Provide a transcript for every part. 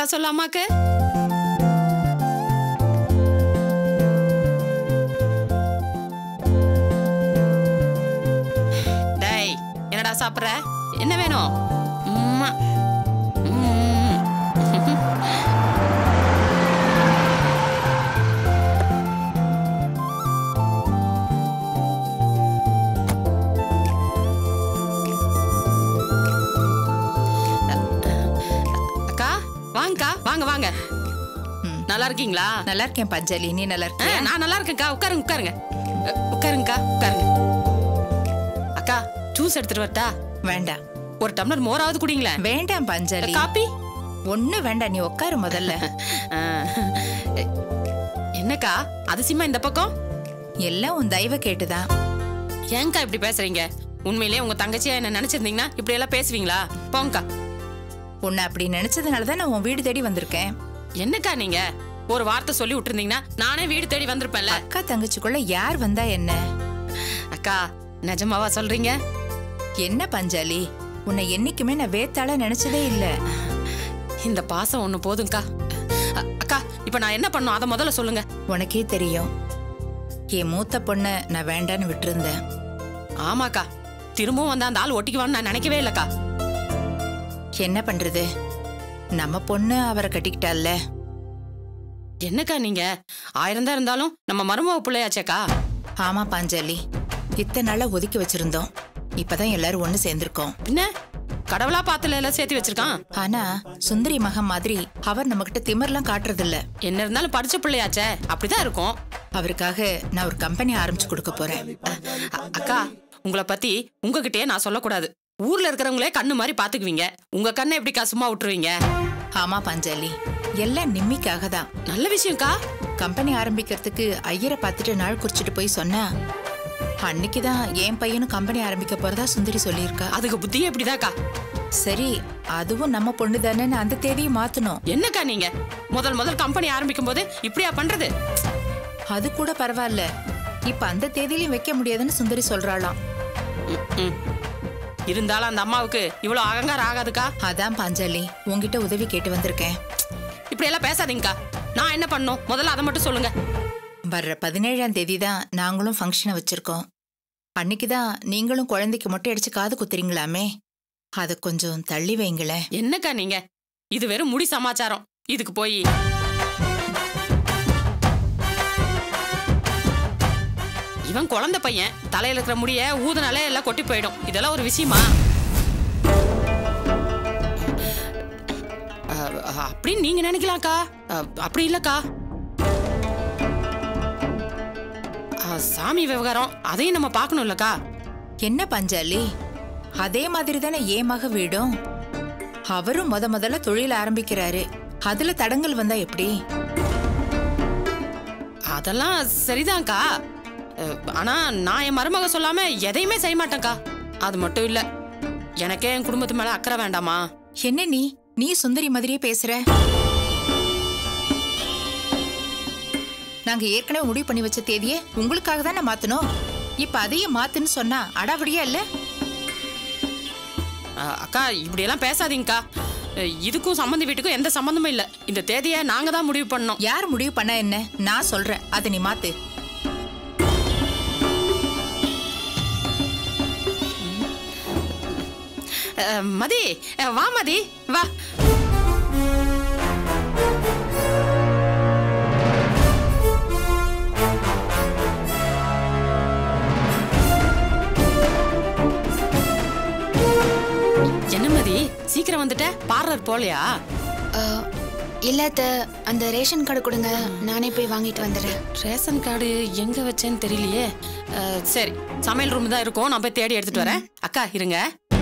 Tata சொல்ல அம்மாக்கு டேய் என்னடா சாப்பிட்ற என்ன வேணும் உம்மா. உம். அக்கா வாங்கக்கா வாங்க வாங்க ம். நல்லா இருக்கீங்களா நல்லா இருக்கேன் பஞ்சலி நீ நல்லா ஆ, இருக்கியா நான் நல்லா இருக்கேன்க்கா உட்காருங்க உட்காருங்க அ, உட்காருங்கக்கா உட்காருங்க அக்கா ஜூஸ் எடுத்துட்டு வரட்டா வேண்டாம் ஒரு டம்ளர் மோராவது குடிங்களேன் வேண்டாம் பஞ்சலி காப்பி ஒண்ணு வேண்டாம் நீ உட்காரு முதல்ல ஆ, என்னக்கா அதிசயமா இந்த பக்கம் எல்லாம் உன் தயவு கேட்டுதான் ஏங்கா இப்படி பேசுறீங்க உண்மையிலேயே உங்க தங்கச்சியா என்ன நினைச்சிருந்தீங்கன்னா இப்படி எல்லாம் பேசுவீங்களா போங்கக்கா உன்னை அப்படி நினைச்சதுனால தான் நான் உன் வீடு தேடி வந்திருக்கேன் என்னக்கா நீங்க ஒரு வார்த்தை சொல்லி விட்டுருந்தீங்கன்னா நானே வீடு தேடி வந்திருப்பேன்ல அக்கா தங்கச்சிக்குள்ள யார் வந்தா என்ன அக்கா நிஜமாவா சொல்றீங்க என்ன பஞ்சாலி உன்னை என்னைக்குமே நான் வேத்தாள நினைச்சதே இல்ல இந்த பாசம் ஒண்ணு போதும்க்கா அ- அக்கா இப்ப நான் என்ன பண்ணும் அதை முதல்ல சொல்லுங்க உனக்கே தெரியும் என் மூத்த பொண்ணை நான் வேண்டான்னு விட்டிருந்தேன் ஆமாக்கா திரும்பவும் வந்து அந்த ஆள் ஒட்டிக்குவான்னு நான் நினைக்கவே இல்லக்கா என்ன பண்றது நம்ம பொண்ணு அவரை கட்டிக்கிட்டால என்னக்கா நீங்க ஆயிரம் தான் இருந்தாலும் நம்ம மருமக பிள்ளையாச்சேக்கா ஆமா பாஞ்சாலி இத்தனை நாளா ஒதுக்கி வச்சிருந்தோம் இப்பதான் எல்லாரும் ஒண்ணு சேர்ந்திருக்கோம் பின்ன கடவுளா பாத்துல எல்லாம் சேர்த்து வச்சிருக்கான் ஆனா சுந்தரி மகன் மாதிரி அவர் நம்மகிட்ட திமிர்லாம் காட்டுறது இல்ல என்ன இருந்தாலும் படிச்ச பிள்ளையாச்சே அப்படிதான் இருக்கும் அவருக்காக நான் ஒரு கம்பெனி ஆரம்பிச்சு கொடுக்க போறேன் அ- அக்கா உங்களை பத்தி உங்ககிட்டயே நான் சொல்லக்கூடாது ஊர்ல இருக்கிறவங்களே கண்ணு மாதிரி பாத்துக்குவீங்க உங்க கண்ணை எப்படிக்கா சும்மா விட்டுருவீங்க ஆமா பாஞ்சாலி எல்லாம் நிம்மிக்காக தான் நல்ல விஷயம்க்கா கம்பெனி ஆரம்பிக்கிறதுக்கு ஐயரை பார்த்துட்டு நாள் குறிச்சிட்டு போய் சொன்னா அன்னைக்குதான் என் பையனும் கம்பெனி ஆரம்பிக்க போறதா சுந்தரி சொல்லியிருக்கா அதுக்கு புத்தியே இப்படிதாக்கா சரி அதுவும் நம்ம பொண்ணு தானே அந்த தேதியை மாத்தணும் என்னக்கா நீங்க முதல் முதல் கம்பெனி ஆரம்பிக்கும் போது இப்படியா பண்றது அது கூட பரவாயில்ல இப்ப அந்த தேதியிலையும் வைக்க முடியாதுன்னு சுந்தரி சொல்றாளாம் ம், ம். இருந்தாலும் அந்த அம்மாவுக்கு இவ்வளவு அகங்காரம் ஆகாதுக்கா அதான் பாஞ்சாலி உன்கிட்ட உதவி கேட்டு வந்திருக்கேன் இப்படி எல்லாம் பேசாதீங்கக்கா நான் என்ன பண்ணும் முதல்ல அதை மட்டும் சொல்லுங்க வர்ற பதினேழாம் தேதி தான் நாங்களும் ஃபங்க்ஷனை வச்சிருக்கோம் அன்னைக்கு தான் நீங்களும் குழந்தைக்கு மொட்டை அடிச்சு காது குத்துறீங்களாமே அதை கொஞ்சம் தள்ளி வைங்களேன் என்னக்கா நீங்க இது வெறும் முடி சமாச்சாரம் இதுக்கு போய் இவன் குழந்தை பையன் தலையில இருக்கிற முடிய ஊதுனாலே எல்லாம் கொட்டி போயிடும் இதெல்லாம் ஒரு விஷயமா அஹ், அஹ், அப்படின்னு நீங்க நினைக்கலாம்க்கா அஹ், அப்படி இல்லக்கா அஹ், சாமி விவகாரம் அதையும் நம்ம பார்க்கணும் இல்லக்கா என்ன பஞ்சாலி அதே மாதிரி தானே ஏன் மக வீடும் அவரும் முத முதல்ல தொழில் ஆரம்பிக்கிறாரு அதுல தடங்கல் வந்தா எப்படி அதெல்லாம் சரிதான்க்கா அஹ், ஆனா நான் என் மருமக சொல்லாம எதையுமே செய்ய மாட்டேன்க்கா அது மட்டும் இல்ல எனக்கே என் குடும்பத்து மேல அக்கறை வேண்டாமா என்ன நீ நீ சுந்தரி மாதிரியே பேசுற நாங்க ஏற்கனவே முடிவு பண்ணி வச்ச தேதியை உங்களுக்காக தானே மாத்தணும் இப்ப அதையும் மாத்துன்னு சொன்னா அடாவடியா இல்ல அஹ், அக்கா இப்படியெல்லாம் பேசாதீங்கக்கா அஹ், இதுக்கும் சம்மந்தி வீட்டுக்கும் எந்த சம்மந்தமும் இல்ல இந்த தேதியை நாங்க தான் முடிவு பண்ணோம் யார் முடிவு பண்ணா என்ன நான் சொல்றேன் அதை நீ மாத்து அஹ், மதி அஹ், வா மதி வா என்ன மதி சீக்கிரம் வந்துட்ட பார்லர் போலையா அஹ், இல்ல அத்தை, அந்த ரேஷன் கார்டு கொடுங்க நானே போய் வாங்கிட்டு வந்துடுறேன் ரேஷன் கார்டு எங்க வச்சேன்னு தெரியலையே அஹ், சரி சமையல் ரூம் தான் இருக்கும் நான் போய் தேடி எடுத்துட்டு வரேன் அக்கா இருங்க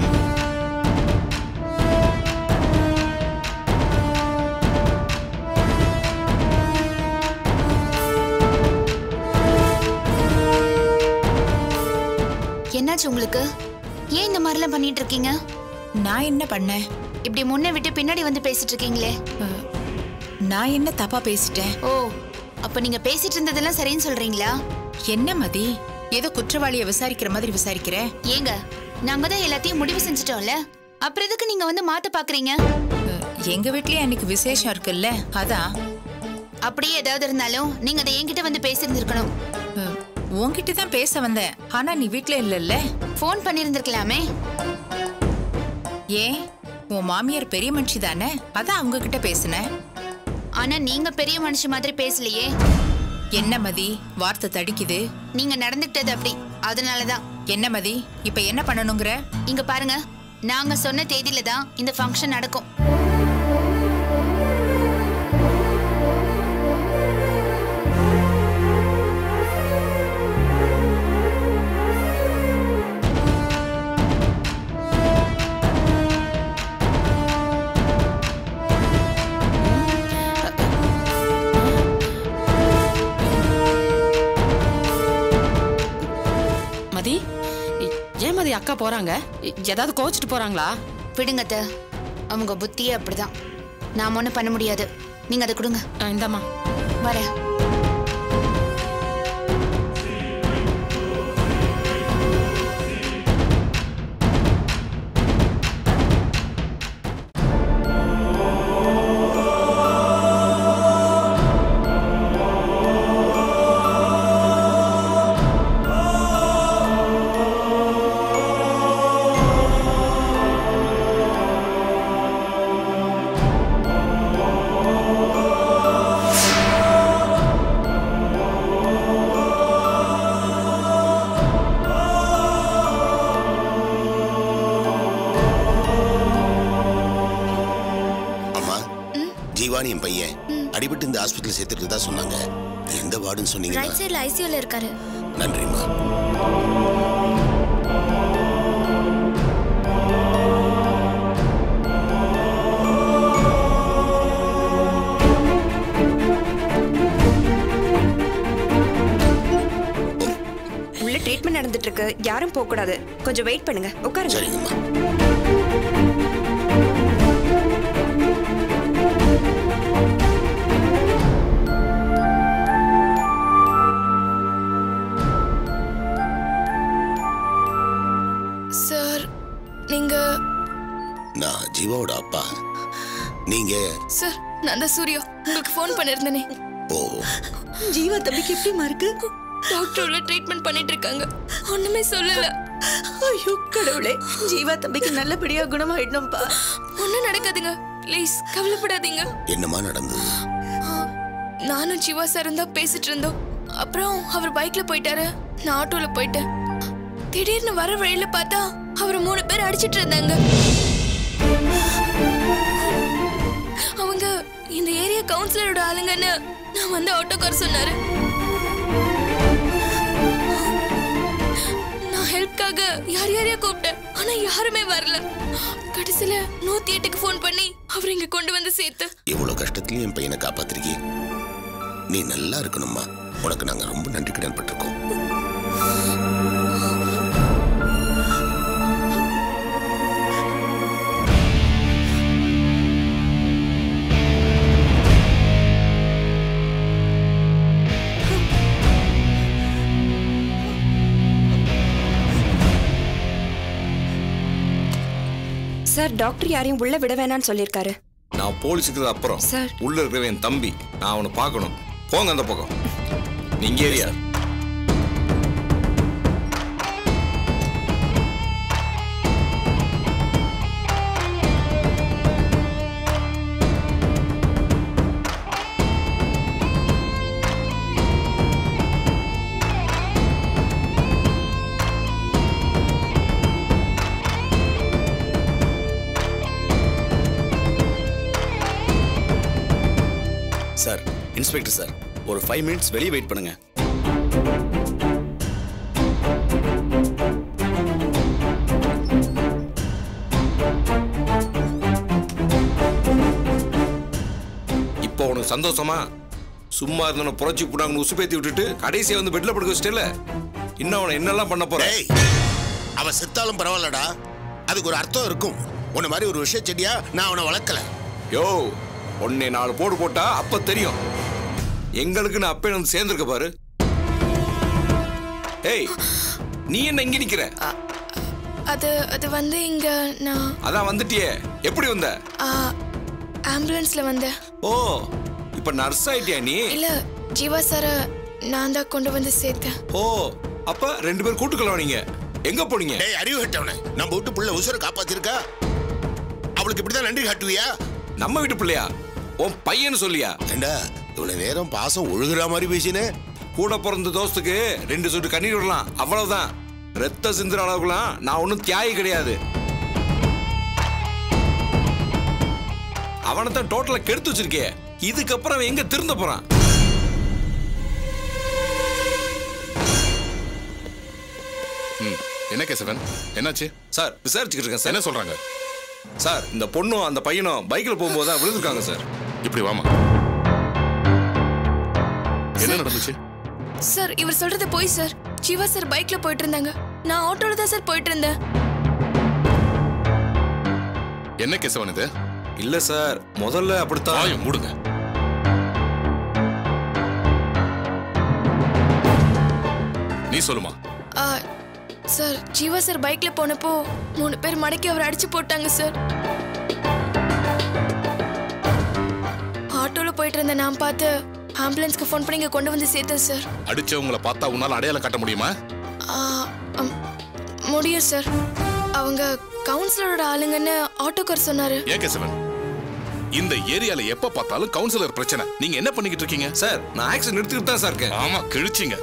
என்னாச்சு உங்களுக்கு ஏன் இந்த மாதிரிலாம் பண்ணிட்டு இருக்கீங்க நான் என்ன பண்ணேன் இப்படி முன்ன விட்டு பின்னாடி வந்து பேசிட்டு இருக்கீங்களே அஹ், நான் என்ன தப்பா பேசிட்டேன் ஓ அப்ப நீங்க பேசிட்டு இருந்ததெல்லாம் சரின்னு சொல்றீங்களா என்ன மதி ஏதோ குற்றவாளியை விசாரிக்கிற மாதிரி விசாரிக்கிற ஏங்க நாங்க தான் எல்லாத்தையும் முடிவு செஞ்சுட்டோம்ல அப்புறம் எதுக்கு நீங்க வந்து மாத்த பாக்குறீங்க அஹ், எங்க வீட்லயே அன்னைக்கு விசேஷம் இருக்குல்ல அதான் அப்படியே ஏதாவது இருந்தாலும் நீங்க அதை என்கிட்ட வந்து பேசியிருந்திருக்கணும் அஹ், உன்கிட்ட தான் பேச வந்தேன் ஆனா நீ வீட்ல இல்லல்ல ஃபோன் பண்ணியிருந்திருக்கலாமே ஏன் உன் மாமியார் பெரிய மனுஷி தானே அதான் அவங்க கிட்ட பேசினேன் ஆனா நீங்க பெரிய மனுஷ மாதிரி பேசலையே என்ன மதி வார்த்தை தடிக்குது நீங்க நடந்துக்கிட்டது அப்படி அதனாலதான் என்ன மதி இப்ப என்ன பண்ணணுங்கிற இங்க பாருங்க நாங்க சொன்ன தேதியில தான் இந்த ஃபங்க்ஷன் நடக்கும் மதி இ- ஏன் மதி அக்கா போறாங்க இ- ஏதாவது கோச்சிட்டு போறாங்களா விடுங்க அத்தை. அவங்க புத்தியே அப்படிதான் நாம ஒன்றும் பண்ண முடியாது நீங்க அதை கொடுங்க ஆ, இந்தாம்மா வரேன் அம்மா ஜீவானி என் பையன் அடிபட்டு இந்த ஹாஸ்பிட்டல் சேர்த்துட்டு தான் சொன்னாங்க எந்த வார்டுன்னு சொன்னீங்கன்னா ரைட் சைடில் ஐசியூவில் இருக்காரு நன்றிம்மா உள்ள ட்ரீட்மெண்ட் நடந்துட்டு இருக்கு யாரும் போக கூடாது கொஞ்சம் வெயிட் பண்ணுங்க உட்காருங்க சரிங்கம்மா சார் நீங்க நான் ஜீவாவோட அப்பா நீங்க சார் நான் தான் சூர்யா உங்களுக்கு ஃபோன் பண்ணிருந்தேனே ஓ ஜீவா தம்பிக்கு எப்படிமா இருக்கு டாக்டர் உள்ள ட்ரீட்மெண்ட் பண்ணிட்டு இருக்காங்க ஒண்ணுமே சொல்லல ஐயோ கடவுளே ஜீவா தம்பிக்கு நல்லபடியா குணமாயிடணும்பா ஒண்ணும் நடக்காதுங்க ப்ளீஸ் கவலைப்படாதீங்க என்னம்மா நடந்தது நானும் சிவா சார் தான் பேசிட்டு இருந்தோம் அப்புறம் அவர் பைக்ல போயிட்டாரு நான் ஆட்டோல போயிட்டேன் திடீர்னு வர வழியில பார்த்தா அவர் மூணு பேர் அடிச்சிட்டு இருந்தாங்க அவங்க இந்த ஏரியா கவுன்சிலரோட ஆளுங்கன்னு நான் வந்து ஆட்டோக்கார் சொன்னாரு நான் ஹெல்ப்காக யார் யாரையா கூப்பிட்டேன் ஆனா யாருமே வரல கடைசியில நூத்தி எட்டுக்கு ஃபோன் பண்ணி அவர் இங்க கொண்டு வந்து சேர்த்து இவ்வளவு கஷ்டத்துலயும் என் பையனை காப்பாத்திருக்கீ நீ நல்லா இருக்கணும்மா உனக்கு நாங்க ரொம்ப நன்றி கடன் பட்டிருக்கோம் சார் டாக்டர் யாரையும் உள்ள விட வேணாம்னு சொல்லியிருக்காரு நான் போலீஸுக்கு அப்புறம் சார். உள்ள இருக்கிற என் தம்பி நான் அவனை பார்க்கணும் போங்க அந்த பக்கம் நீங்க ஏரியா சார் இன்ஸ்பெக்டர் சார் ஒரு ஃபைவ் மினிட்ஸ் வெளியே வெயிட் பண்ணுங்க இப்போ உனக்கு சந்தோஷமா சும்மா இருந்தவன புரட்சி போட்டாங்கன்னு உசுப்பேத்தி விட்டுட்டு கடைசியா வந்து பெட்ல படுக்க வச்சிட்டல இன்னும் அவனை என்னெல்லாம் பண்ண போற டேய் அவன் செத்தாலும் பரவாயில்லடா அதுக்கு ஒரு அர்த்தம் இருக்கும் உன்ன மாதிரி ஒரு விஷய செடியா நான் அவனை வளர்க்கல யோ உன்னை நாலு போடு போட்டா அப்ப தெரியும் எங்களுக்கு நான் அப்பே வந்து சேர்ந்திருக்க பாரு ஏய் நீ என்ன இங்க நிக்கிற அது அது வந்து இங்க நான் அதான் வந்துட்டியே எப்படி வந்த ஆ, ஆம்புலன்ஸ்ல வந்தேன் ஓ இப்ப நர்ஸ் ஆயிட்டியா நீ இல்ல ஜீவா சார நான் தான் கொண்டு வந்து சேர்த்தேன் ஓ அப்ப ரெண்டு பேரும் கூட்டுக்கலாம் நீங்க எங்க போனீங்க டேய் அறிவு கட்டவனே நம்ம வீட்டு புள்ள உசுரை காப்பாத்திருக்கா அவளுக்கு இப்படிதான் நன்றி காட்டுவியா நம்ம வீட்டு பிள்ளையா உன் பையன் சொல்லியா ஏண்டா இவ்வளவு நேரம் பாசம் ஒழுகுற மாதிரி பேசினே கூட பிறந்த தோஸ்துக்கு ரெண்டு சொட்டு கண்ணீர் விடலாம் அவ்வளவுதான் ரத்த சிந்துற அளவுக்குலாம் நான் ஒன்றும் தியாகி கிடையாது அவனை தான் டோட்டலா கெடுத்து வச்சிருக்கே இதுக்கப்புறம் அவன் எங்க திருந்த போறான் ம் என்ன கேசவன் என்னாச்சு சார் விசாரிச்சுக்கிட்டு இருக்கேன் சார் என்ன சொல்றாங்க சார் இந்த பொண்ணும் அந்த பையனும் பைக்ல போகும்போது தான் விழுந்திருக்காங்க சார் இப்படி வாமா என்ன நடந்துச்சு சார் இவர் சொல்றது போய் சார் ஜீவா சார் பைக்ல போயிட்டு இருந்தாங்க நான் ஆட்டோல தான் சார் போயிட்டு இருந்தேன் என்ன கேசவன் இது இல்ல சார் முதல்ல அப்படித்தான் வாயை மூடுங்க நீ சொல்லுமா ஆ, சார் ஜீவா சார் பைக்ல போனப்போ மூணு பேர் மடக்கி அவர் அடிச்சு போட்டாங்க சார் ஆட்டோல போயிட்டு இருந்த நான் பார்த்து ஆம்புலன்ஸ்க்கு ஃபோன் பண்ணி இங்க கொண்டு வந்து சேர்த்தேன் சார் அடிச்சவங்கள பார்த்தா உன்னால அடையாளம் காட்ட முடியுமா ஆ, அம், முடியும் சார் அவங்க கவுன்சிலரோட ஆளுங்கன்னு ஆட்டோக்கார் சொன்னாரு ஏன் கேசவன் இந்த ஏரியால எப்ப பார்த்தாலும் கவுன்சிலர் பிரச்சனை நீங்க என்ன பண்ணிக்கிட்டு இருக்கீங்க சார் நான் ஆக்சிடென்ட் எடுத்துக்கிட்டு தான் சார் இருக்கேன் ஆமா கிழிச்சிங்க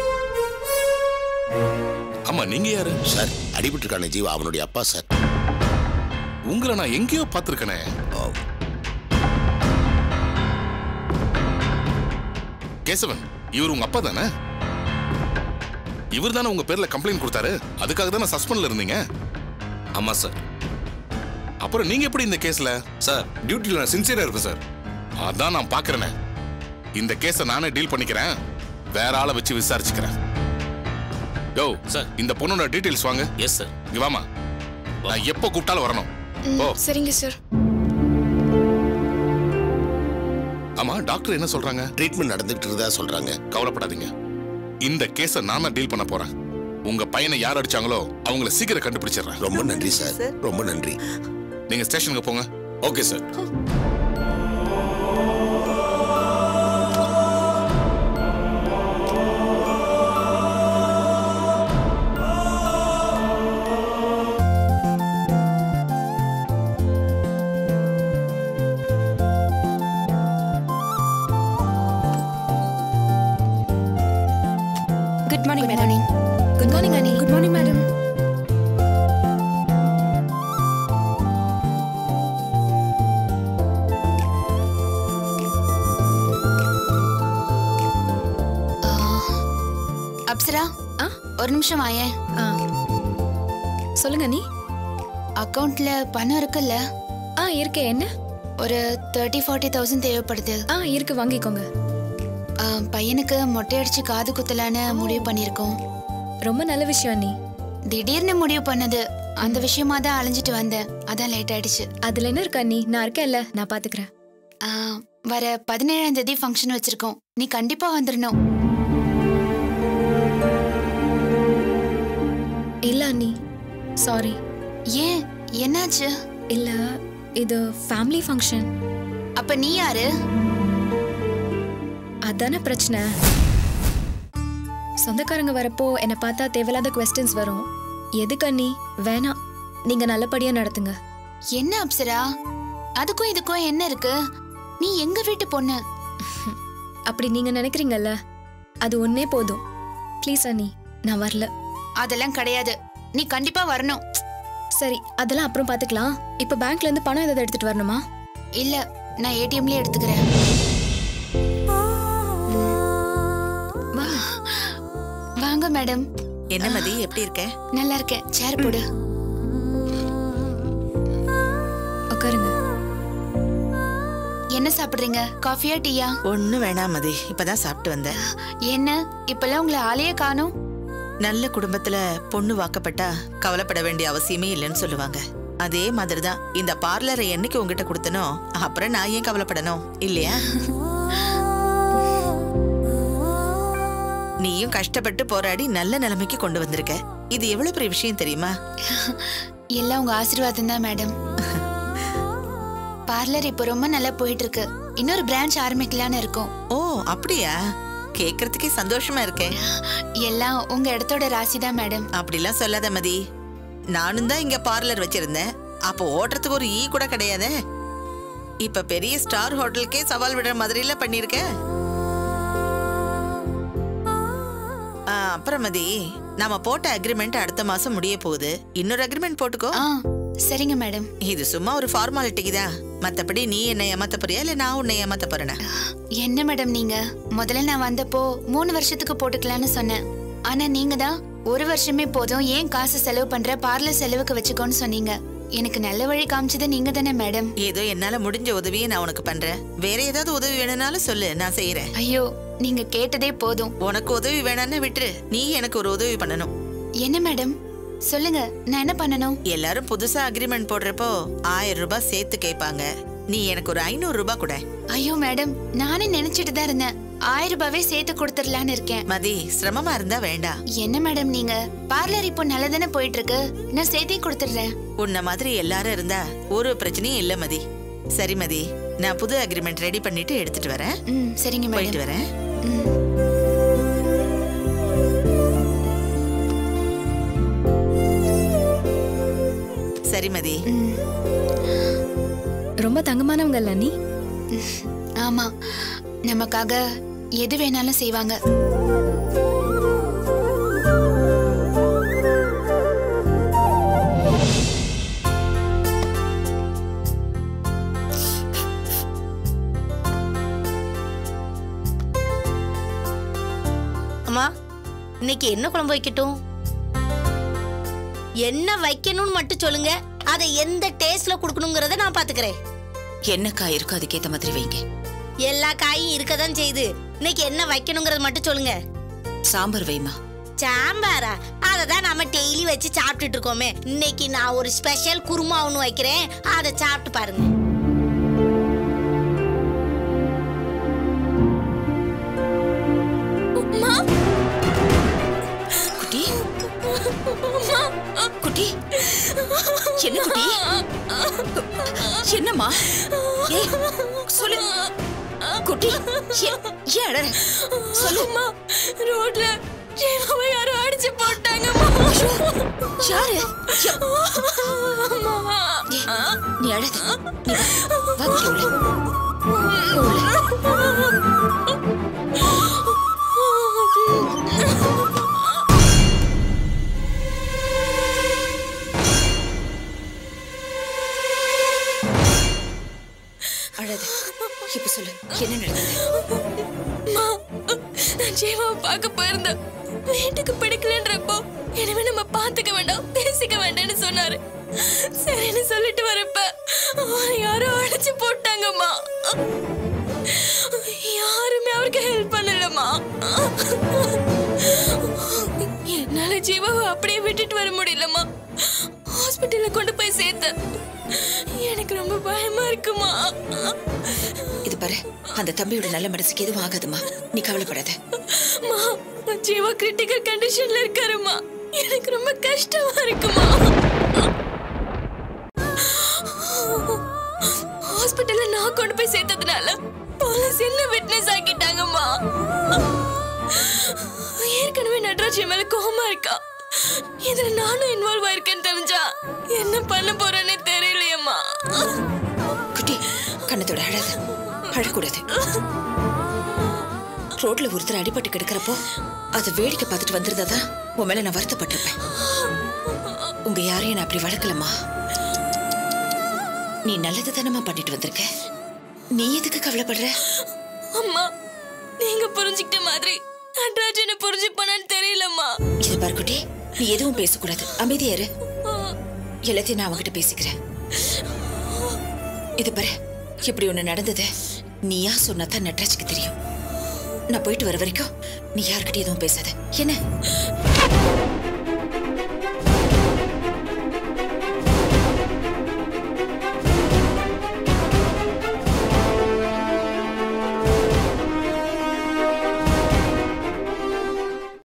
ஆமா நீங்க யாரு சார் அடிபட்டு இருக்கான ஜீவா அவனுடைய அப்பா சார் உங்களை நான் எங்கேயோ பார்த்திருக்கனே கேசவன் இவர் உங்க அப்பா தானே இவர் தானே உங்க பேர்ல கம்ப்ளைண்ட் கொடுத்தாரு அதுக்காக தானே சஸ்பெண்ட்ல இருந்தீங்க ஆமா சார் அப்புறம் நீங்க எப்படி இந்த கேஸ்ல சார் டியூட்டியில் நான் சின்சியரா இருப்பேன் சார் அதான் நான் பாக்குறேனே இந்த கேஸை நானே டீல் பண்ணிக்கிறேன் வேற ஆளை வச்சு விசாரிச்சுக்கிறேன் யோ சார். இந்த பொண்ணோட டீடைல்ஸ் வாங்க எஸ் சார் இங்க வாமா நான் எப்போ கூப்பிட்டாலும் வரணும் ம், ஓ சரிங்க சார் ஆமா டாக்டர் என்ன சொல்றாங்க ட்ரீட்மெண்ட் நடந்துகிட்டு இருக்கதா சொல்றாங்க கவலைப்படாதீங்க இந்த கேஸை நான் தான் டீல் பண்ண போறேன் உங்க பையனை யார் அடிச்சாங்களோ அவங்கள சீக்கிரம் கண்டுபிடிச்சிடுறேன் ரொம்ப நன்றி சார் ரொம்ப நன்றி நீங்க ஸ்டேஷனுக்கு போங்க okay sir good morning madam good morning அனி குட் மார்னிங் மேடம் அப்சரா ஆ? ஒரு நிமிஷம் ஆயேன் ஆ சொல்லுங்க நீ அக்கவுண்ட்ல பணம் இருக்குல்ல ஆ இருக்கே என்ன ஒரு தேர்ட்டி ஃபார்ட்டி தௌசண்ட் தேவைப்படுது ஆ இருக்கு வாங்கிக்கோங்க ஆ, பையனுக்கு மொட்டை அடிச்சு காது குத்தலான்னு முடிவு பண்ணியிருக்கோம் ரொம்ப நல்ல விஷயம் நீ திடீர்னு முடிவு பண்ணது அந்த விஷயமா தான் அலைஞ்சிட்டு வந்தேன் அதான் லேட் ஆயிடுச்சு அதுல என்ன இருக்கா நீ நான் இருக்கேன்ல நான் பாத்துக்கிறேன் ஆ, வர பதினேழாம் தேதி ஃபங்க்ஷன் வச்சிருக்கோம் நீ கண்டிப்பா வந்துடணும் இல்ல நீ சாரி ஏன் என்னாச்சு இல்ல இது ஃபேமிலி ஃபங்க்ஷன் அப்ப நீ யாரு அதானே பிரச்சனை சொந்தக்காரங்க வரப்போ என்னை பார்த்தா தேவையில்லாத கொஸ்டின்ஸ் வரும் எதுக்கு அண்ணி வேணாம் நீங்க நல்லபடியா நடத்துங்க என்ன அப்சரா அதுக்கும் இதுக்கும் என்ன இருக்கு நீ எங்க வீட்டு பொண்ணு அப்படி நீங்க நினைக்கிறீங்கல்ல அது ஒன்னே போதும் ப்ளீஸ் அண்ணி நான் வரல அதெல்லாம் கிடையாது நீ கண்டிப்பா வரணும் சரி அதெல்லாம் அப்புறம் பாத்துக்கலாம் இப்ப பேங்க்ல இருந்து பணம் ஏதாவது எடுத்துட்டு வரணுமா இல்ல நான் ஏடிஎம்லயே எடுத்துக்கிறேன் வாங்க மேடம் என்ன மதி எப்படி இருக்க நல்லா இருக்கேன் சேர் போடு உட்காருங்க என்ன சாப்பிடுறீங்க காஃபியா டீயா ஒன்னும் வேணாம் மதி இப்பதான் சாப்பிட்டு வந்தேன் என்ன இப்பெல்லாம் உங்களை ஆளையே காணோம் நல்ல குடும்பத்துல பொண்ணு வாக்கப்பட்டா கவலைப்பட வேண்டிய அவசியமே இல்லைன்னு சொல்லுவாங்க அதே மாதிரிதான் இந்த பார்லரை என்னைக்கு உங்ககிட்ட கொடுத்தனோ அப்புறம் நான் ஏன் கவலைப்படணும் இல்லையா நீயும் கஷ்டப்பட்டு போராடி நல்ல நிலைமைக்கு கொண்டு வந்திருக்க இது எவ்வளவு பெரிய விஷயம் தெரியுமா எல்லாம் உங்க ஆசீர்வாதம் தான் மேடம் பார்லர் இப்போ ரொம்ப நல்லா போயிட்டு இருக்கு இன்னொரு பிரான்ச் ஆரம்பிக்கலான்னு இருக்கோம் ஓ அப்படியா கேக்குறதுக்கே சந்தோஷமா இருக்கேன் எல்லாம் உங்க இடத்தோட ராசி தான் மேடம் அப்படிலாம் சொல்லாத மதி நானும் தான் இங்க பார்லர் வச்சிருந்தேன் அப்போ ஓட்டுறதுக்கு ஒரு ஈ கூட கிடையாதே இப்ப பெரிய ஸ்டார் ஹோட்டலுக்கே சவால் விடுற மாதிரில பண்ணிருக்க ஆ, அப்புறம் மதி நாம போட்ட அக்ரிமெண்ட் அடுத்த மாசம் முடிய போகுது இன்னொரு அக்ரிமெண்ட் போட்டுக்கோ ஆ சரிங்க மேடம் இது சும்மா ஒரு ஃபார்மாலிட்டிக்கு தான் மத்தபடி நீ என்ன ஏமாத்த போறியா இல்ல நான் உன்னை ஏமாத்த போறேனா என்ன மேடம் நீங்க முதல்ல நான் வந்தப்போ மூணு வருஷத்துக்கு போட்டுக்கலாம்னு சொன்னேன் ஆனா நீங்க தான் ஒரு வருஷமே போதும் ஏன் காசு செலவு பண்ற பார்லர் செலவுக்கு வச்சுக்கோன்னு சொன்னீங்க எனக்கு நல்ல வழி காமிச்சது நீங்க தானே மேடம் ஏதோ என்னால முடிஞ்ச உதவியை நான் உனக்கு பண்றேன் வேற ஏதாவது உதவி வேணும்னாலும் சொல்லு நான் செய்யறேன் ஐயோ நீங்க கேட்டதே போதும் உனக்கு உதவி வேணாம்னு விட்டுரு நீ எனக்கு ஒரு உதவி பண்ணணும் என்ன மேடம் சொல்லுங்க நான் என்ன பண்ணணும் எல்லாரும் புதுசா அக்ரிமெண்ட் போடுறப்போ ஆயிரம் ரூபாய் சேர்த்து கேட்பாங்க நீ எனக்கு ஒரு ஐநூறு ரூபாய் கூட ஐயோ மேடம் நானே நினைச்சிட்டு தான் இருந்தேன் ஆயிரம் ரூபாவே சேர்த்து கொடுத்துடலான்னு இருக்கேன் மதி சிரமமா இருந்தா வேண்டாம் என்ன மேடம் நீங்க பார்லர் இப்போ நல்லதானே போயிட்டு இருக்கு நான் சேர்த்தே கொடுத்துடுறேன் உன்ன மாதிரி எல்லாரும் இருந்தா ஒரு பிரச்சனையும் இல்ல மதி சரி மதி நான் புது அக்ரிமெண்ட் ரெடி பண்ணிட்டு எடுத்துட்டு வரேன் ம் சரிங்க போயிட்டு மேடம் வரேன் ம் சரி மதி ம் ரொம்ப தங்கமானவங்கல்ல நீ ஆமா நமக்காக எது வேணாலும் செய்வாங்க அம்மா இன்னைக்கு என்ன குழம்பு வைக்கட்டும் என்ன வைக்கணும்னு மட்டும் சொல்லுங்க அதை எந்த டேஸ்ட்ல கொடுக்கணுங்கிறத நான் பாத்துக்கிறேன் என்ன காய் இருக்கோ அதுக்கேத்த மாதிரி வைங்க எல்லா காயும் இருக்கதான் செய்யுது இன்னைக்கு என்ன வைக்கணுங்கிறத மட்டும் சொல்லுங்க சாம்பார் வைமா சாம்பாரா அதை தான் நம்ம டெய்லி வச்சு சாப்பிட்டுட்டு இருக்கோமே இன்னைக்கு நான் ஒரு ஸ்பெஷல் குருமா ஒன்று வைக்கிறேன் அதை சாப்பிட்டு பாருங்க குட்டி குட்டி என்ன குட்டி என்னம்மா ஏய் சொல்லு குட்டி ஏ- ஏன் அழற சொல்லு ரோட்ல ஜெயமாவை யாரோ அடிச்சு போட்டாங்கம்மா யாரு யா- ஏய், நீ அழாத நீ வா. வா குட்டி உள்ள அழாத இப்ப சொல்லு என்ன நடந்தது அம்மா, நான் ஜெயமாவை பார்க்க போயிருந்தேன் வீட்டுக்கு பிடிக்கலன்றப்போ இனிமே நம்ம பார்த்துக்க வேண்டாம் பேசிக்க வேண்டாம்னு சொன்னாரு சரின்னு சொல்லிட்டு வரப்ப அவரை யாரோ அடிச்சு போட்டாங்கம்மா யாருமே அவருக்கு ஹெல்ப் பண்ணலம்மா என்னால ஜீவாவை அப்படியே விட்டுட்டு வர முடியலம்மா ஹாஸ்பிட்டல்ல கொண்டு போய் சேர்த்தேன் எனக்கு ரொம்ப பயமா இருக்குமா இது பாரு அந்த தம்பியோட நல்ல மனசுக்கு எதுவும் ஆகாதுமா நீ கவலைப்படாத மா ஜீவா கிரிட்டிக்கல் கண்டிஷன்ல இருக்காருமா எனக்கு ரொம்ப கஷ்டமா இருக்குமா ஹாஸ்பிட்டல்ல நான் கொண்டு போய் சேர்த்ததுனால போலீஸ் என்ன விட்னஸ் ஆக்கிட்டாங்கம்மா ஏற்கனவே நடராஜ் என் மேல கோவமா இருக்கா இதுல நானும் இன்வால்வ் ஆயிருக்கேன்னு தெரிஞ்சா என்ன பண்ண போறேன்னு தெரியலையம்மா குட்டி கண்ணத்தோட அழாத அழக்கூடாது ரோட்ல ஒருத்தர் அடிபட்டு கிடக்கிறப்போ அதை வேடிக்கை பார்த்துட்டு வந்திருந்தாதான் உன் மேல நான் வருத்தப்பட்டிருப்பேன் உங்க யாரையும் நான் அப்படி வளர்க்கலம்மா நீ நல்லது தானமா பண்ணிட்டு வந்திருக்க நீ எதுக்கு கவலைப்படுற அம்மா நீங்க புரிஞ்சுக்கிட்ட மாதிரி நடராஜ் என்ன புரிஞ்சுப்பானான்னு தெரியலம்மா இது பாரு குட்டி நீ எதுவும் பேசக்கூடாது அமைதியா இரு எல்லாத்தையும் நான் அவகிட்ட பேசிக்கிறேன் இது பாரு இப்படி ஒண்ணு நடந்தது நீயா சொன்னா தான் நட்ராஜுக்கு தெரியும் நான் போயிட்டு வர வரைக்கும் நீ யார்கிட்ட எதுவும் பேசாத என்ன